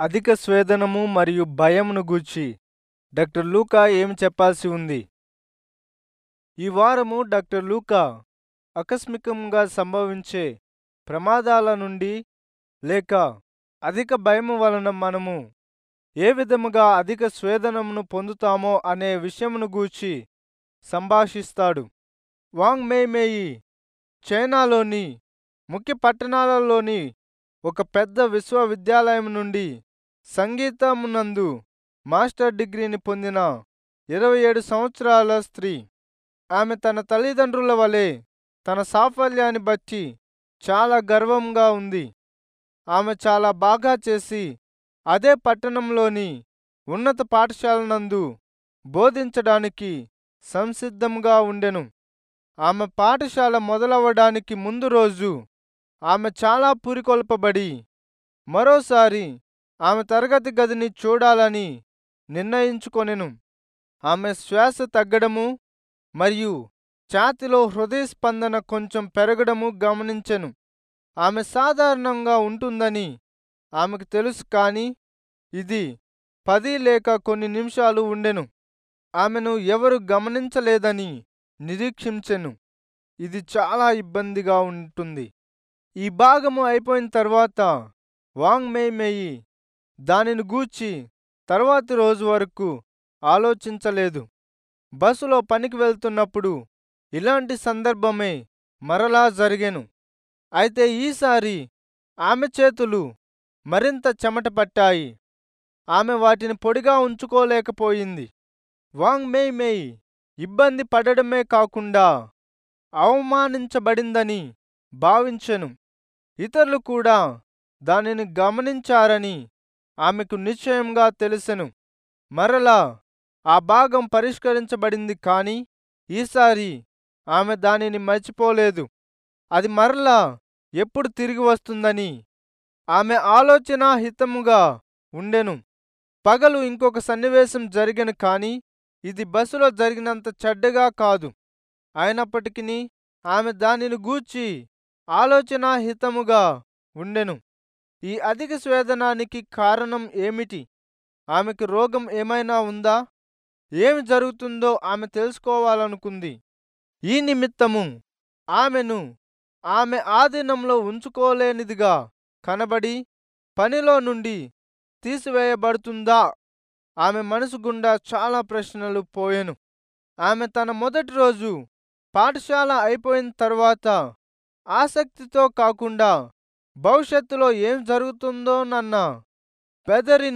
అధిక స్వేదనము మరియు భయమును గూర్చి డాక్టర్ లూకా ఏమి చెప్పాల్సి ఉంది ఈ వారము డాక్టర్ లూకా ఆకస్మికంగా సంభవించే ప్రమాదాల నుండి లేక అధిక భయము వలన మనము ఏ విధముగా అధిక స్వేదనమును పొందుతామో అనే విషయమును గూర్చి సంభాషిస్తాడు వాంగ్ మేమేయి చైనాలోని ముఖ్య పట్టణాలలోని ఒక పెద్ద విశ్వవిద్యాలయం నుండి సంగీతమునందు మాస్టర్ డిగ్రీని పొందిన ఇరవై ఏడు సంవత్సరాల స్త్రీ ఆమె తన తల్లిదండ్రుల వలె తన సాఫల్యాన్ని బట్టి చాలా గర్వంగా ఉంది ఆమె చాలా బాగా చేసి అదే పట్టణంలోని ఉన్నత పాఠశాలనందు బోధించడానికి సంసిద్ధంగా ఉండెను ఆమె పాఠశాల మొదలవడానికి ముందు రోజు ఆమె చాలా పురికొల్పబడి మరోసారి ఆమె తరగతి గదిని చూడాలని నిర్ణయించుకొనెను ఆమె శ్వాస తగ్గడము మరియు ఛాతిలో హృదయ స్పందన కొంచెం పెరగడము గమనించెను ఆమె సాధారణంగా ఉంటుందని ఆమెకు తెలుసు కానీ ఇది పది లేక కొన్ని నిమిషాలు ఉండెను ఆమెను ఎవరు గమనించలేదని నిరీక్షించెను ఇది చాలా ఇబ్బందిగా ఉంటుంది ఈ భాగము అయిపోయిన తర్వాత వాంగ్ మేయి దానిని గూర్చి తర్వాతి రోజు వరకు ఆలోచించలేదు బస్సులో పనికి వెళ్తున్నప్పుడు ఇలాంటి సందర్భమే మరలా జరిగెను అయితే ఈసారి ఆమె చేతులు మరింత చెమట పట్టాయి ఆమె వాటిని పొడిగా ఉంచుకోలేకపోయింది వాంగ్ మేయ్ మేయ్ ఇబ్బంది పడడమే కాకుండా అవమానించబడిందని భావించెను ఇతరులు కూడా దానిని గమనించారని ఆమెకు నిశ్చయంగా తెలిసెను మరలా ఆ భాగం పరిష్కరించబడింది కానీ ఈసారి ఆమె దానిని మర్చిపోలేదు అది మరలా ఎప్పుడు తిరిగి వస్తుందని ఆమె ఆలోచన హితముగా ఉండెను పగలు ఇంకొక సన్నివేశం జరిగెను కానీ ఇది బస్సులో జరిగినంత చెడ్డగా కాదు అయినప్పటికీ ఆమె దానిని గూర్చి ఆలోచన హితముగా ఉండెను ఈ అధిక స్వేదనానికి కారణం ఏమిటి ఆమెకు రోగం ఏమైనా ఉందా ఏమి జరుగుతుందో ఆమె తెలుసుకోవాలనుకుంది ఈ నిమిత్తము ఆమెను ఆమె ఆధీనంలో ఉంచుకోలేనిదిగా కనబడి పనిలో నుండి తీసివేయబడుతుందా ఆమె మనసు గుండా చాలా ప్రశ్నలు పోయెను ఆమె తన మొదటి రోజు పాఠశాల అయిపోయిన తర్వాత ఆసక్తితో కాకుండా భవిష్యత్తులో ఏం జరుగుతుందోనన్న బెదరిన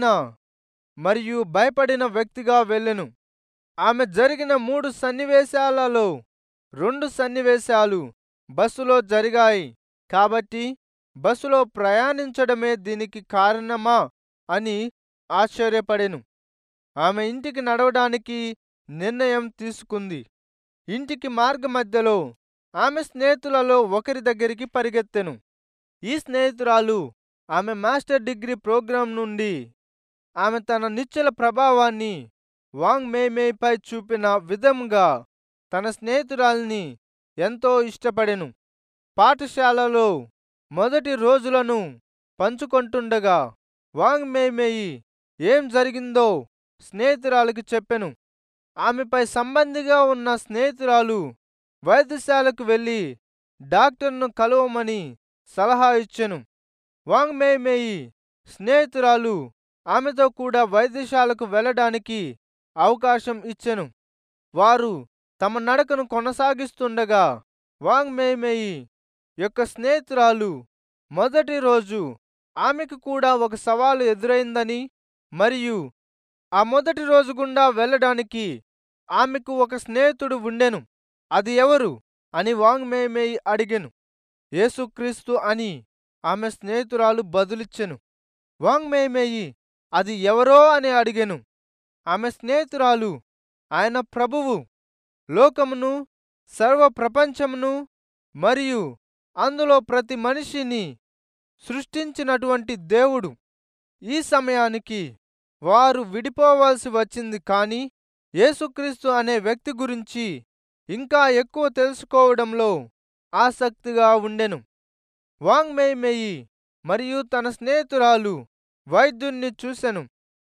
మరియు భయపడిన వ్యక్తిగా వెళ్ళెను ఆమె జరిగిన మూడు సన్నివేశాలలో రెండు సన్నివేశాలు బస్సులో జరిగాయి కాబట్టి బస్సులో ప్రయాణించడమే దీనికి కారణమా అని ఆశ్చర్యపడెను ఆమె ఇంటికి నడవడానికి నిర్ణయం తీసుకుంది ఇంటికి మార్గ మధ్యలో ఆమె స్నేహితులలో ఒకరి దగ్గరికి పరిగెత్తెను ఈ స్నేహితురాలు ఆమె మాస్టర్ డిగ్రీ ప్రోగ్రాం నుండి ఆమె తన నిశ్చల ప్రభావాన్ని వాంగ్ మేమేపై చూపిన విధంగా తన స్నేహితురాల్ని ఎంతో ఇష్టపడెను పాఠశాలలో మొదటి రోజులను పంచుకొంటుండగా వాంగ్ మేమేయి ఏం జరిగిందో స్నేహితురాలికి చెప్పెను ఆమెపై సంబంధిగా ఉన్న స్నేహితురాలు వైద్యశాలకు వెళ్ళి డాక్టర్ను కలవమని సలహా ఇచ్చెను వాంగ్ మేమేయి స్నేహితురాలు ఆమెతో కూడా వైద్యశాలకు వెళ్ళడానికి అవకాశం ఇచ్చెను వారు తమ నడకను కొనసాగిస్తుండగా వాంగ్ మేమేయి యొక్క స్నేహితురాలు మొదటి రోజు ఆమెకు కూడా ఒక సవాలు ఎదురైందని మరియు ఆ మొదటి రోజు గుండా వెళ్ళడానికి ఆమెకు ఒక స్నేహితుడు ఉండెను అది ఎవరు అని వాంగ్ మేమేయి అడిగెను యేసుక్రీస్తు అని ఆమె స్నేహితురాలు బదులిచ్చెను వాంగ్ మేమేయి అది ఎవరో అని అడిగెను ఆమె స్నేహితురాలు ఆయన ప్రభువు లోకమును సర్వ ప్రపంచమును మరియు అందులో ప్రతి మనిషిని సృష్టించినటువంటి దేవుడు ఈ సమయానికి వారు విడిపోవాల్సి వచ్చింది కానీ యేసుక్రీస్తు అనే వ్యక్తి గురించి ఇంకా ఎక్కువ తెలుసుకోవడంలో ఆసక్తిగా ఉండెను వాంగ్ మేయి మరియు తన స్నేహితురాలు వైద్యుణ్ణి చూసెను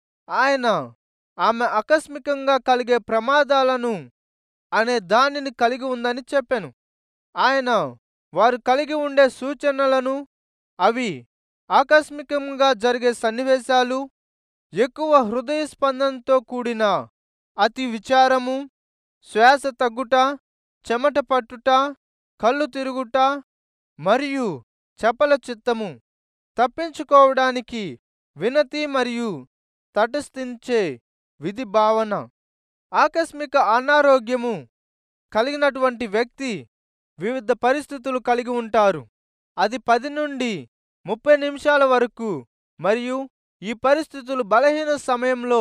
ఆయన ఆమె ఆకస్మికంగా కలిగే ప్రమాదాలను అనే దానిని కలిగి ఉందని చెప్పాను ఆయన వారు కలిగి ఉండే సూచనలను అవి ఆకస్మికంగా జరిగే సన్నివేశాలు ఎక్కువ హృదయ స్పందనతో కూడిన అతి విచారము శ్వాస తగ్గుట చెమట పట్టుట కళ్ళు తిరుగుట మరియు చపల చిత్తము తప్పించుకోవడానికి వినతి మరియు తటస్థించే విధి భావన ఆకస్మిక అనారోగ్యము కలిగినటువంటి వ్యక్తి వివిధ పరిస్థితులు కలిగి ఉంటారు అది పది నుండి ముప్పై నిమిషాల వరకు మరియు ఈ పరిస్థితులు బలహీన సమయంలో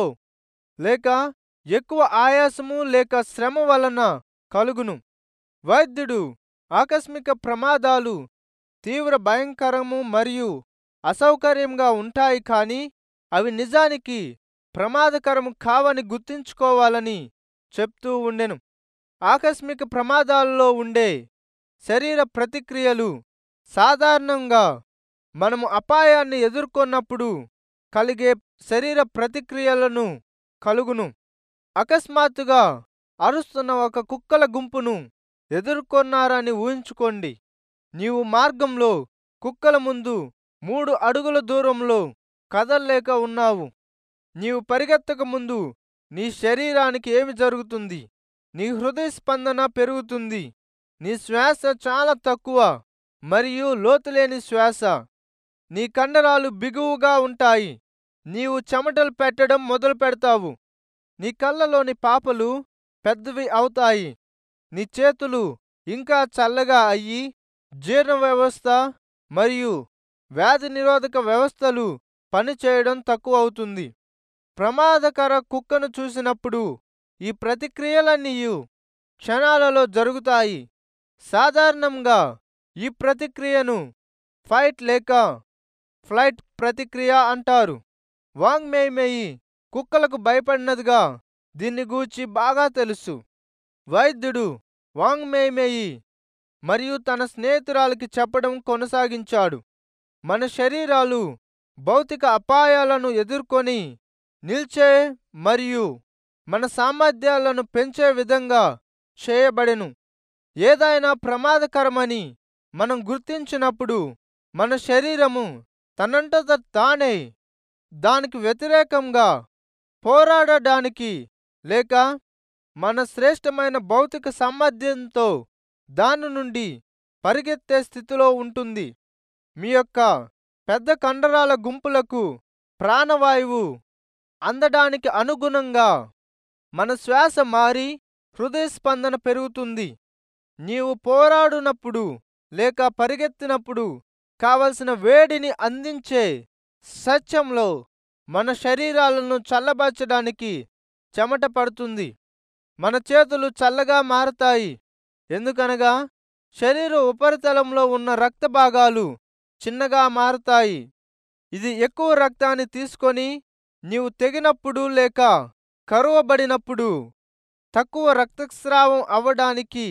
లేక ఎక్కువ ఆయాసము లేక శ్రమ వలన కలుగును వైద్యుడు ఆకస్మిక ప్రమాదాలు తీవ్ర భయంకరము మరియు అసౌకర్యంగా ఉంటాయి కానీ అవి నిజానికి ప్రమాదకరము కావని గుర్తుంచుకోవాలని చెప్తూ ఉండెను ఆకస్మిక ప్రమాదాల్లో ఉండే శరీర ప్రతిక్రియలు సాధారణంగా మనము అపాయాన్ని ఎదుర్కొన్నప్పుడు కలిగే శరీర ప్రతిక్రియలను కలుగును అకస్మాత్తుగా అరుస్తున్న ఒక కుక్కల గుంపును ఎదుర్కొన్నారని ఊహించుకోండి నీవు మార్గంలో కుక్కల ముందు మూడు అడుగుల దూరంలో కదల్లేక ఉన్నావు నీవు పరిగెత్తక ముందు నీ శరీరానికి ఏమి జరుగుతుంది నీ హృదయ స్పందన పెరుగుతుంది నీ శ్వాస చాలా తక్కువ మరియు లోతులేని శ్వాస నీ కండరాలు బిగువుగా ఉంటాయి నీవు చెమటలు పెట్టడం మొదలు పెడతావు నీ కళ్ళలోని పాపలు పెద్దవి అవుతాయి నీ చేతులు ఇంకా చల్లగా అయ్యి జీర్ణ వ్యవస్థ మరియు వ్యాధి నిరోధక వ్యవస్థలు పనిచేయడం తక్కువ అవుతుంది ప్రమాదకర కుక్కను చూసినప్పుడు ఈ ప్రతిక్రియలన్నీ క్షణాలలో జరుగుతాయి సాధారణంగా ఈ ప్రతిక్రియను ఫైట్ లేక ఫ్లైట్ ప్రతిక్రియ అంటారు వాంగ్ మేయి కుక్కలకు భయపడినదిగా దీన్ని గూర్చి బాగా తెలుసు వైద్యుడు వాంగ్ మేయి మరియు తన స్నేహితురాలికి చెప్పడం కొనసాగించాడు మన శరీరాలు భౌతిక అపాయాలను ఎదుర్కొని నిల్చే మరియు మన సామర్థ్యాలను పెంచే విధంగా చేయబడెను ఏదైనా ప్రమాదకరమని మనం గుర్తించినప్పుడు మన శరీరము తనంతట తానే దానికి వ్యతిరేకంగా పోరాడడానికి లేక మన శ్రేష్టమైన భౌతిక సామర్థ్యంతో దాని నుండి పరిగెత్తే స్థితిలో ఉంటుంది మీ యొక్క పెద్ద కండరాల గుంపులకు ప్రాణవాయువు అందడానికి అనుగుణంగా మన శ్వాస మారి హృదయ స్పందన పెరుగుతుంది నీవు పోరాడునప్పుడు లేక పరిగెత్తినప్పుడు కావలసిన వేడిని అందించే సత్యంలో మన శరీరాలను చల్లబరచడానికి చెమట పడుతుంది మన చేతులు చల్లగా మారతాయి ఎందుకనగా శరీర ఉపరితలంలో ఉన్న రక్త భాగాలు చిన్నగా మారతాయి ఇది ఎక్కువ రక్తాన్ని తీసుకొని నీవు తెగినప్పుడు లేక కరువబడినప్పుడు తక్కువ రక్తస్రావం అవ్వడానికి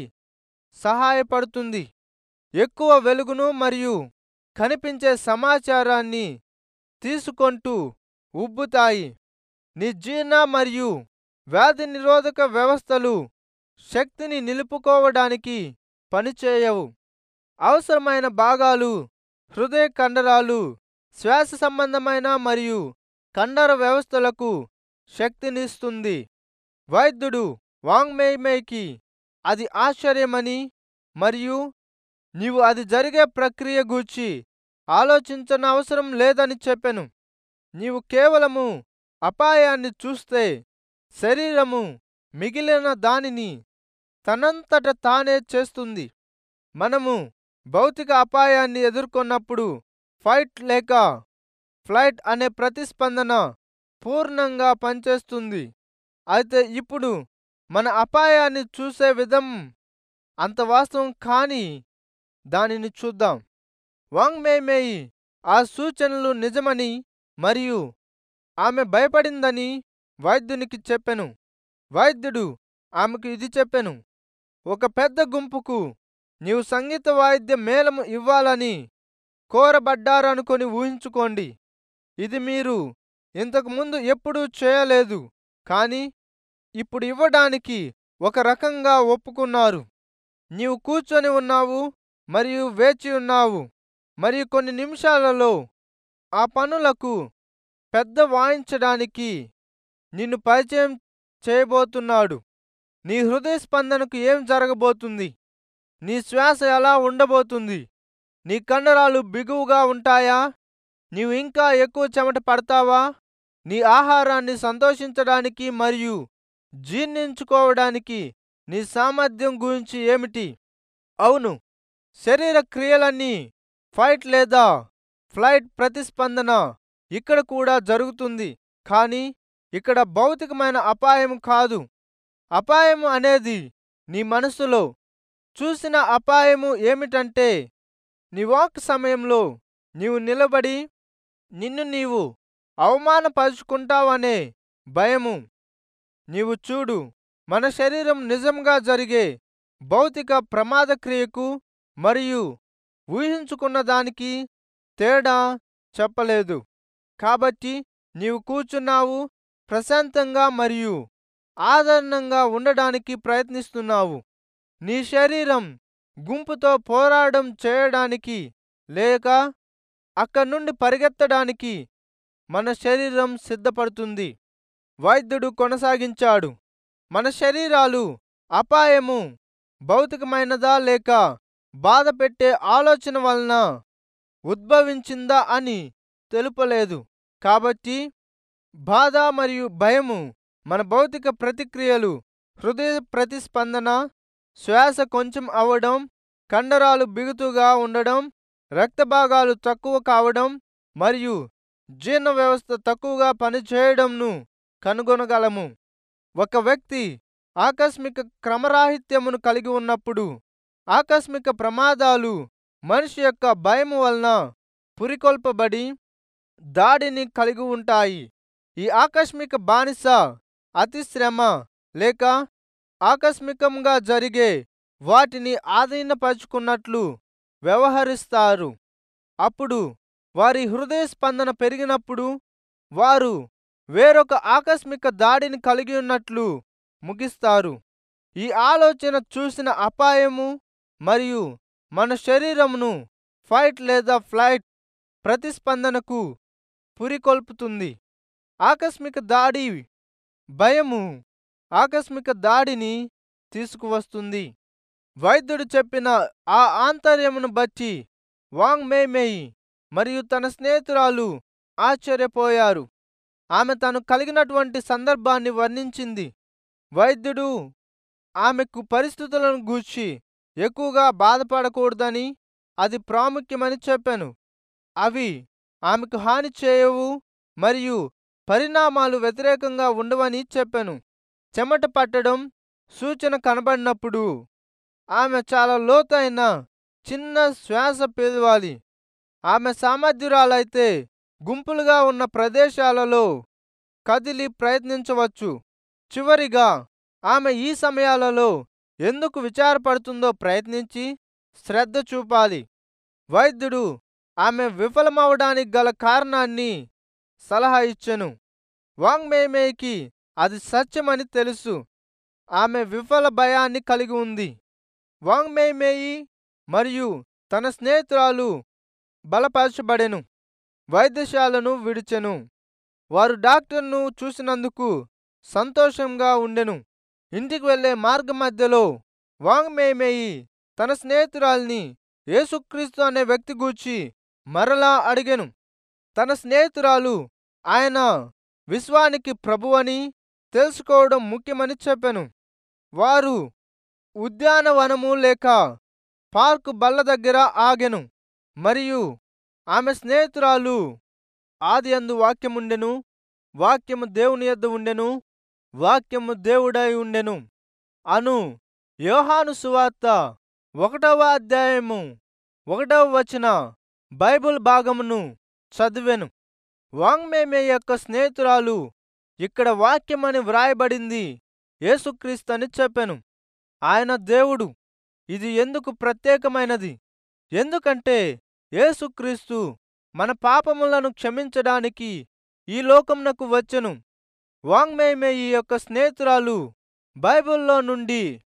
సహాయపడుతుంది ఎక్కువ వెలుగును మరియు కనిపించే సమాచారాన్ని తీసుకొంటూ ఉబ్బుతాయి నీ జీర్ణ మరియు వ్యాధి నిరోధక వ్యవస్థలు శక్తిని నిలుపుకోవడానికి పనిచేయవు అవసరమైన భాగాలు హృదయ కండరాలు శ్వాస సంబంధమైన మరియు కండర వ్యవస్థలకు శక్తినిస్తుంది వైద్యుడు వాంగ్మేయ్మేకి అది ఆశ్చర్యమని మరియు నీవు అది జరిగే ప్రక్రియ గూర్చి ఆలోచించనవసరం లేదని చెప్పెను నీవు కేవలము అపాయాన్ని చూస్తే శరీరము మిగిలిన దానిని తనంతట తానే చేస్తుంది మనము భౌతిక అపాయాన్ని ఎదుర్కొన్నప్పుడు ఫైట్ లేక ఫ్లైట్ అనే ప్రతిస్పందన పూర్ణంగా పనిచేస్తుంది అయితే ఇప్పుడు మన అపాయాన్ని చూసే విధం అంత వాస్తవం కాని దానిని చూద్దాం వాంగ్ మేమేయి ఆ సూచనలు నిజమని మరియు ఆమె భయపడిందని వైద్యునికి చెప్పెను వైద్యుడు ఆమెకు ఇది చెప్పెను ఒక పెద్ద గుంపుకు నీవు సంగీత వాయిద్య మేళము ఇవ్వాలని కోరబడ్డారనుకొని ఊహించుకోండి ఇది మీరు ఇంతకు ముందు ఎప్పుడూ చేయలేదు కానీ ఇప్పుడు ఇవ్వడానికి ఒక రకంగా ఒప్పుకున్నారు నీవు కూర్చొని ఉన్నావు మరియు వేచి ఉన్నావు మరియు కొన్ని నిమిషాలలో ఆ పనులకు పెద్ద వాయించడానికి నిన్ను పరిచయం చేయబోతున్నాడు నీ హృదయ స్పందనకు ఏం జరగబోతుంది నీ శ్వాస ఎలా ఉండబోతుంది నీ కండరాలు బిగువుగా ఉంటాయా నీవు ఇంకా ఎక్కువ చెమట పడతావా నీ ఆహారాన్ని సంతోషించడానికి మరియు జీర్ణించుకోవడానికి నీ సామర్థ్యం గురించి ఏమిటి అవును శరీర క్రియలన్నీ ఫైట్ లేదా ఫ్లైట్ ప్రతిస్పందన ఇక్కడ కూడా జరుగుతుంది కానీ ఇక్కడ భౌతికమైన అపాయం కాదు అపాయము అనేది నీ మనసులో చూసిన అపాయము ఏమిటంటే నీ వాక్ సమయంలో నీవు నిలబడి నిన్ను నీవు అవమానపరుచుకుంటావనే భయము నీవు చూడు మన శరీరం నిజంగా జరిగే భౌతిక ప్రమాద క్రియకు మరియు ఊహించుకున్న దానికి తేడా చెప్పలేదు కాబట్టి నీవు కూర్చున్నావు ప్రశాంతంగా మరియు ఆదరణంగా ఉండడానికి ప్రయత్నిస్తున్నావు నీ శరీరం గుంపుతో పోరాటం చేయడానికి లేక అక్కడి నుండి పరిగెత్తడానికి మన శరీరం సిద్ధపడుతుంది వైద్యుడు కొనసాగించాడు మన శరీరాలు అపాయము భౌతికమైనదా లేక బాధ పెట్టే ఆలోచన వలన ఉద్భవించిందా అని తెలుపలేదు కాబట్టి బాధ మరియు భయము మన భౌతిక ప్రతిక్రియలు హృదయ ప్రతిస్పందన శ్వాస కొంచెం అవ్వడం కండరాలు బిగుతుగా ఉండడం రక్త భాగాలు తక్కువ కావడం మరియు జీర్ణ వ్యవస్థ తక్కువగా పనిచేయడంను కనుగొనగలము ఒక వ్యక్తి ఆకస్మిక క్రమరాహిత్యమును కలిగి ఉన్నప్పుడు ఆకస్మిక ప్రమాదాలు మనిషి యొక్క భయము వలన పురికొల్పబడి దాడిని కలిగి ఉంటాయి ఈ ఆకస్మిక బానిస అతి శ్రమ లేక ఆకస్మికంగా జరిగే వాటిని ఆధీనపరుచుకున్నట్లు వ్యవహరిస్తారు అప్పుడు వారి హృదయ స్పందన పెరిగినప్పుడు వారు వేరొక ఆకస్మిక దాడిని కలిగి ఉన్నట్లు ముగిస్తారు ఈ ఆలోచన చూసిన అపాయము మరియు మన శరీరమును ఫైట్ లేదా ఫ్లైట్ ప్రతిస్పందనకు పురికొల్పుతుంది ఆకస్మిక దాడి భయము ఆకస్మిక దాడిని తీసుకువస్తుంది వైద్యుడు చెప్పిన ఆ ఆంతర్యమును బట్టి వాంగ్ మేమేయి మరియు తన స్నేహితురాలు ఆశ్చర్యపోయారు ఆమె తను కలిగినటువంటి సందర్భాన్ని వర్ణించింది వైద్యుడు ఆమెకు పరిస్థితులను గూర్చి ఎక్కువగా బాధపడకూడదని అది ప్రాముఖ్యమని చెప్పాను అవి ఆమెకు హాని చేయవు మరియు పరిణామాలు వ్యతిరేకంగా ఉండవని చెప్పాను చెమట పట్టడం సూచన కనబడినప్పుడు ఆమె చాలా లోతైన చిన్న శ్వాస పీదవాలి ఆమె సామర్థ్యురాలైతే గుంపులుగా ఉన్న ప్రదేశాలలో కదిలి ప్రయత్నించవచ్చు చివరిగా ఆమె ఈ సమయాలలో ఎందుకు విచారపడుతుందో ప్రయత్నించి శ్రద్ధ చూపాలి వైద్యుడు ఆమె విఫలమవడానికి గల కారణాన్ని సలహా ఇచ్చెను వాంగ్మేమేకి అది సత్యమని తెలుసు ఆమె విఫల భయాన్ని కలిగి ఉంది వాంగ్మేమేయి మరియు తన స్నేహితురాలు బలపరచబడెను వైద్యశాలను విడిచెను వారు డాక్టర్ను చూసినందుకు సంతోషంగా ఉండెను ఇంటికి వెళ్లే మార్గ మధ్యలో వాంగ్మేమేయి తన స్నేహితురాల్ని యేసుక్రీస్తు అనే వ్యక్తి గూర్చి మరలా అడిగెను తన స్నేహితురాలు ఆయన విశ్వానికి ప్రభువని తెలుసుకోవడం ముఖ్యమని చెప్పెను వారు ఉద్యానవనము లేక పార్కు బల్ల దగ్గర ఆగెను మరియు ఆమె స్నేహితురాలు ఆది అందు వాక్యముండెను వాక్యము దేవుని యొద్ద ఉండెను వాక్యము దేవుడై ఉండెను అను యోహాను సువార్త ఒకటవ అధ్యాయము ఒకటవ వచన బైబిల్ భాగమును చదివెను వాంగ్మేమే యొక్క స్నేహితురాలు ఇక్కడ వాక్యమని వ్రాయబడింది యేసుక్రీస్తని చెప్పెను ఆయన దేవుడు ఇది ఎందుకు ప్రత్యేకమైనది ఎందుకంటే యేసుక్రీస్తు మన పాపములను క్షమించడానికి ఈ లోకమునకు వచ్చెను వాంగ్మేమేయి యొక్క స్నేహితురాలు బైబిల్లో నుండి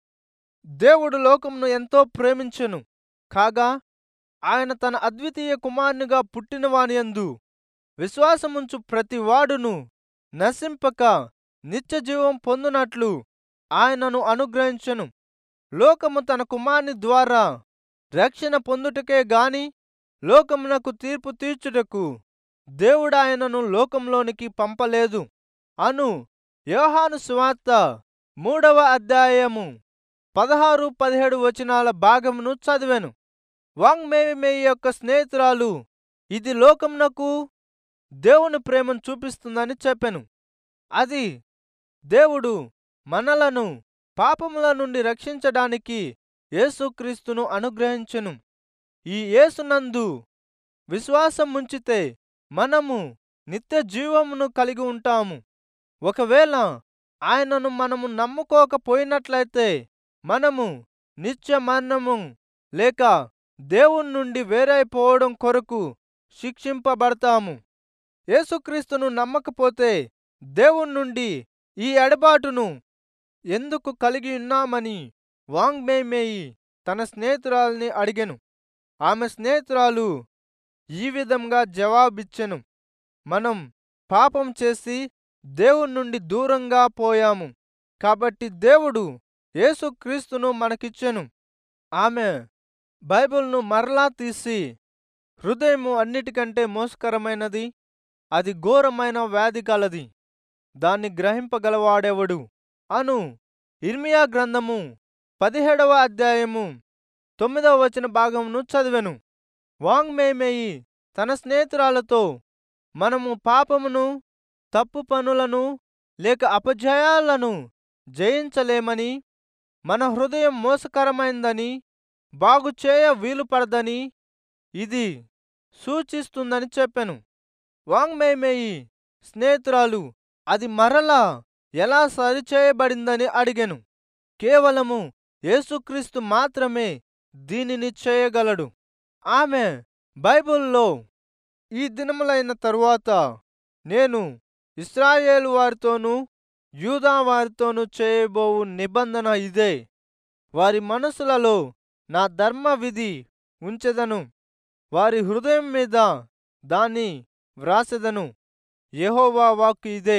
దేవుడు లోకమును ఎంతో ప్రేమించెను కాగా ఆయన తన అద్వితీయ కుమారునిగా పుట్టిన వానియందు విశ్వాసముంచు ప్రతి వాడును నశింపక నిత్యజీవం పొందునట్లు ఆయనను అనుగ్రహించెను లోకము తన కుమారుని ద్వారా రక్షణ పొందుటకే గాని లోకమునకు తీర్పు తీర్చుటకు దేవుడు ఆయనను లోకంలోనికి పంపలేదు అను యోహాను సువార్త మూడవ అధ్యాయము పదహారు పదిహేడు వచనాల భాగమును చదివాను వాంగ్మేయి యొక్క స్నేహితురాలు ఇది లోకమునకు దేవుని ప్రేమను చూపిస్తుందని చెప్పాను అది దేవుడు మనలను పాపముల నుండి రక్షించడానికి యేసుక్రీస్తును అనుగ్రహించెను ఈ యేసునందు విశ్వాసం ఉంచితే మనము నిత్య జీవమును కలిగి ఉంటాము ఒకవేళ ఆయనను మనము నమ్ముకోకపోయినట్లయితే మనము నిత్య మరణము లేక దేవుని నుండి వేరైపోవడం కొరకు శిక్షింపబడతాము యేసుక్రీస్తును నమ్మకపోతే దేవుని నుండి ఈ ఎడబాటును ఎందుకు కలిగి ఉన్నామని వాంగ్మేమేయి తన స్నేహితురాల్ని అడిగెను ఆమె స్నేహితురాలు ఈ విధంగా జవాబిచ్చెను మనం పాపం చేసి దేవుని నుండి దూరంగా పోయాము కాబట్టి దేవుడు యేసుక్రీస్తును మనకిచ్చెను ఆమె బైబిల్ను మరలా తీసి హృదయము అన్నిటికంటే మోసకరమైనది అది ఘోరమైన వ్యాధి కలది దాన్ని గ్రహింపగలవాడెవడు అను ఇర్మియా గ్రంథము పదిహేడవ అధ్యాయము తొమ్మిదవ వచన భాగమును చదివెను వాంగ్మేమేయి తన స్నేహితురాలతో మనము పాపమును తప్పు పనులను లేక అపజయాలను జయించలేమని మన హృదయం మోసకరమైందని బాగుచేయ వీలుపడదని ఇది సూచిస్తుందని చెప్పాను వాంగ్మేమేయి స్నేహితురాలు అది మరలా ఎలా సరిచేయబడిందని అడిగెను కేవలము యేసుక్రీస్తు మాత్రమే దీనిని చేయగలడు ఆమె బైబిల్లో ఈ దినములైన తరువాత నేను ఇస్రాయేలు వారితోనూ యూదా వారితోనూ చేయబోవు నిబంధన ఇదే వారి మనసులలో నా ధర్మ విధి ఉంచెదను వారి హృదయం మీద దాన్ని వ్రాసెదను యెహోవా వాక్కు ఇదే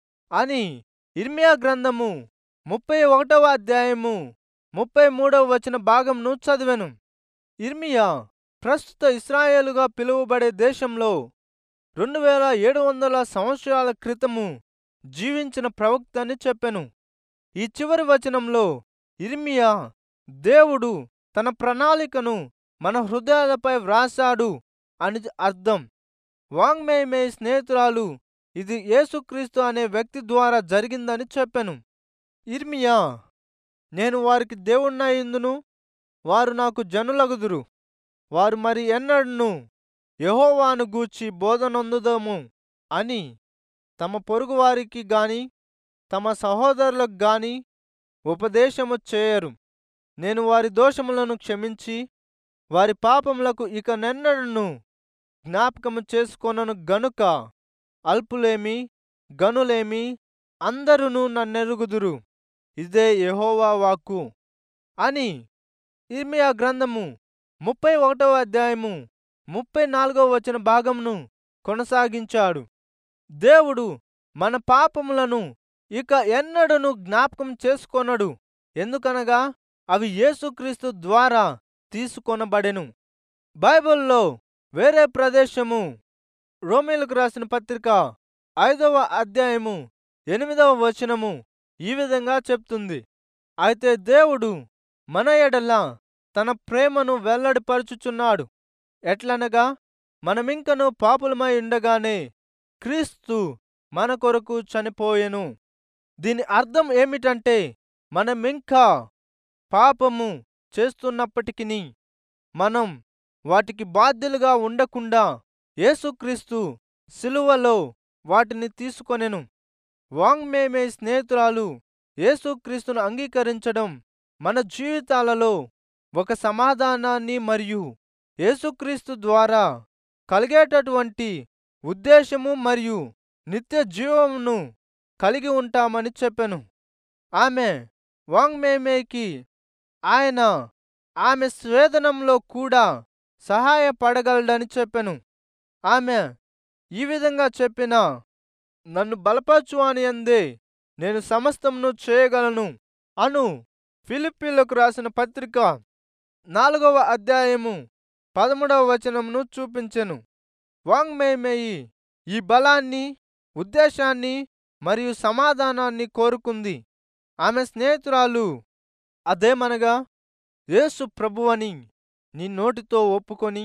అని ఇర్మియా గ్రంథము ముప్పై ఒకటవ అధ్యాయము ముప్పై మూడవ వచన భాగంను చదివాను ఇర్మియా ప్రస్తుత ఇస్రాయేలుగా పిలువబడే దేశంలో రెండు వేల ఏడు వందల సంవత్సరాల క్రితము జీవించిన ప్రవక్త అని చెప్పెను ఈ చివరి వచనంలో ఇర్మియా దేవుడు తన ప్రణాళికను మన హృదయాలపై వ్రాసాడు అని అర్థం వాంగ్మేమే స్నేహితురాలు ఇది యేసుక్రీస్తు అనే వ్యక్తి ద్వారా జరిగిందని చెప్పెను ఇర్మియా నేను వారికి దేవుణ్ణయిందును వారు నాకు జనులగుదురు వారు మరి ఎన్నడను యెహోవాను గూర్చి బోధనొందుదము అని తమ పొరుగువారికి గాని తమ సహోదరులకు గాని ఉపదేశము చేయరు నేను వారి దోషములను క్షమించి వారి పాపములకు ఇక నెన్నడను జ్ఞాపకము చేసుకొనను గనుక అల్పులేమి గనులేమి అందరును నన్నెరుగుదురు ఇదే యెహోవా వాక్కు అని ఇర్మియా గ్రంథము ముప్పై ఒకటవ అధ్యాయము ముప్పై నాలుగవ వచన భాగమును కొనసాగించాడు దేవుడు మన పాపములను ఇక ఎన్నడను జ్ఞాపకం చేసుకొనడు ఎందుకనగా అవి యేసుక్రీస్తు ద్వారా తీసుకొనబడెను బైబిల్లో వేరే ప్రదేశము రోమిలకు రాసిన పత్రిక ఐదవ అధ్యాయము ఎనిమిదవ వచనము ఈ విధంగా చెప్తుంది అయితే దేవుడు మన ఎడల తన ప్రేమను వెల్లడిపరుచుచున్నాడు ఎట్లనగా మనమింకను పాపులమై ఉండగానే క్రీస్తు మన కొరకు చనిపోయెను దీని అర్థం ఏమిటంటే మనమింకా పాపము చేస్తున్నప్పటికీ మనం వాటికి బాధ్యులుగా ఉండకుండా యేసుక్రీస్తు సిలువలో వాటిని తీసుకొనెను వాంగ్మేమే స్నేహితురాలు యేసుక్రీస్తును అంగీకరించడం మన జీవితాలలో ఒక సమాధానాన్ని మరియు యేసుక్రీస్తు ద్వారా కలిగేటటువంటి ఉద్దేశము మరియు నిత్య జీవమును కలిగి ఉంటామని చెప్పెను ఆమె వాంగ్మేమేకి ఆయన ఆమె స్వేదనంలో కూడా సహాయపడగలడని చెప్పెను ఆమె ఈ విధంగా చెప్పిన నన్ను బలపరచు అని అందే నేను సమస్తమును చేయగలను అను ఫిలిప్పీలకు రాసిన పత్రిక నాలుగవ అధ్యాయము పదమూడవ వచనమును చూపించెను వాంగ్మేమేయి ఈ బలాన్ని ఉద్దేశాన్ని మరియు సమాధానాన్ని కోరుకుంది ఆమె స్నేహితురాలు అదేమనగా యేసు ప్రభువని నీ నోటితో ఒప్పుకొని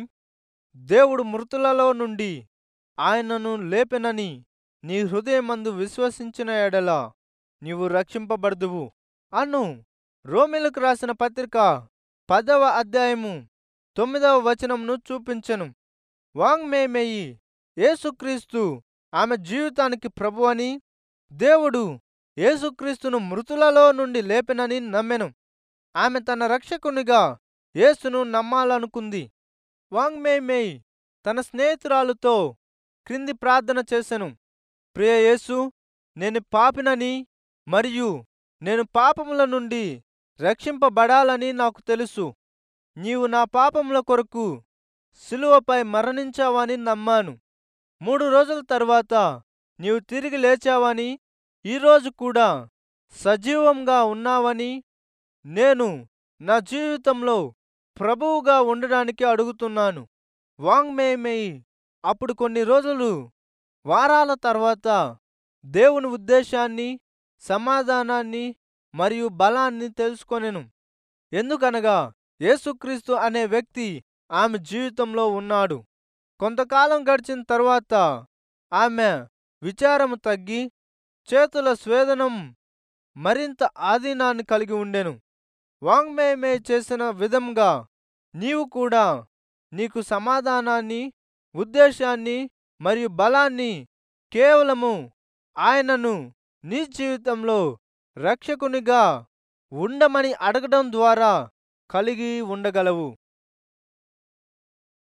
దేవుడు మృతులలో నుండి ఆయనను లేపెనని నీ హృదయమందు విశ్వసించిన ఎడల నీవు రక్షింపబడదువు అను రోమిలకు రాసిన పత్రిక పదవ అధ్యాయము తొమ్మిదవ వచనంను చూపించెను వాంగ్మేమేయి యేసుక్రీస్తు ఆమె జీవితానికి ప్రభు అని దేవుడు యేసుక్రీస్తును మృతులలో నుండి లేపెనని నమ్మెను ఆమె తన రక్షకునిగా యేసును నమ్మాలనుకుంది వాంగ్మేమేయి తన స్నేహితురాలుతో క్రింది ప్రార్థన చేసెను ప్రియ యేసు నేను పాపినని మరియు నేను పాపముల నుండి రక్షింపబడాలని నాకు తెలుసు నీవు నా పాపముల కొరకు శిలువపై మరణించావని నమ్మాను మూడు రోజుల తరువాత నీవు తిరిగి లేచావని ఈరోజు కూడా సజీవంగా ఉన్నావని నేను నా జీవితంలో ప్రభువుగా ఉండడానికి అడుగుతున్నాను వాంగ్మేమేయి అప్పుడు కొన్ని రోజులు వారాల తర్వాత దేవుని ఉద్దేశాన్ని సమాధానాన్ని మరియు బలాన్ని తెలుసుకొనెను ఎందుకనగా యేసుక్రీస్తు అనే వ్యక్తి ఆమె జీవితంలో ఉన్నాడు కొంతకాలం గడిచిన తర్వాత ఆమె విచారము తగ్గి చేతుల స్వేదనం మరింత ఆధీనాన్ని కలిగి ఉండెను వాంగ్మేమే చేసిన విధంగా నీవు కూడా నీకు సమాధానాన్ని ఉద్దేశాన్ని మరియు బలాన్ని కేవలము ఆయనను నీ జీవితంలో రక్షకునిగా ఉండమని అడగడం ద్వారా కలిగి ఉండగలవు